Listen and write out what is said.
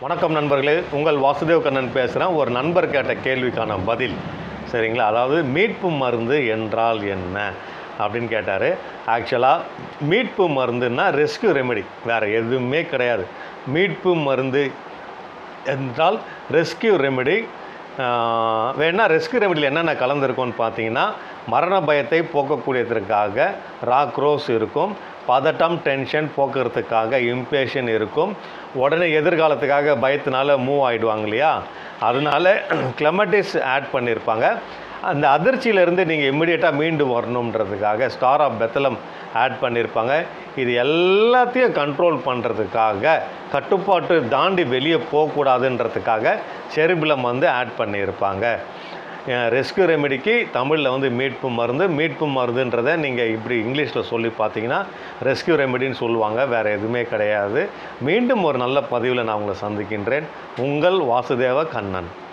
வணக்கம் நண்பர்களே உங்கள் வாசுதேவ் கண்ணன் பேசுகிறேன் ஒரு நண்பர் கேட்ட கேள்விக்கான பதில் சரிங்களா அதாவது மீட்பு மருந்து என்றால் என்ன அப்படின்னு கேட்டார் ஆக்சுவலாக மீட்பு மருந்துன்னா ரெஸ்க்யூ ரெமெடி வேறு எதுவுமே கிடையாது மீட்பு மருந்து என்றால் ரெஸ்க்யூ ரெமெடி வேணா ரெஸ்க்யூ ரெமெடியில் என்னென்ன கலந்துருக்கும்னு பார்த்தீங்கன்னா மரண பயத்தை போக்கக்கூடியதற்காக ராக் ரோஸ் இருக்கும் பதட்டம் டென்ஷன் போக்குறதுக்காக இம்பேஷன் இருக்கும் உடனே எதிர்காலத்துக்காக பயத்தினால மூவ் ஆகிடுவாங்க இல்லையா அதனால கிளமட்டிஸ் ஆட் பண்ணியிருப்பாங்க அந்த அதிர்ச்சியிலேருந்து நீங்கள் இம்மிடியேட்டாக மீண்டு வரணுன்றதுக்காக ஸ்டார் ஆஃப் பெத்தலம் ஆட் பண்ணியிருப்பாங்க இது எல்லாத்தையும் கண்ட்ரோல் பண்ணுறதுக்காக கட்டுப்பாட்டு தாண்டி வெளியே போகக்கூடாதுன்றதுக்காக செரிபிலம் வந்து ஆட் பண்ணியிருப்பாங்க ரெஸ்க்யூ ரெமெடிக்கு தமிழில் வந்து மீட்பு மருந்து மீட்பு மருந்துன்றதை நீங்கள் இப்படி இங்கிலீஷில் சொல்லி பார்த்தீங்கன்னா ரெஸ்க்யூ ரெமெடின்னு சொல்லுவாங்க வேறு எதுவுமே கிடையாது மீண்டும் ஒரு நல்ல பதிவில் நான் உங்களை சந்திக்கின்றேன் உங்கள் வாசுதேவ கண்ணன்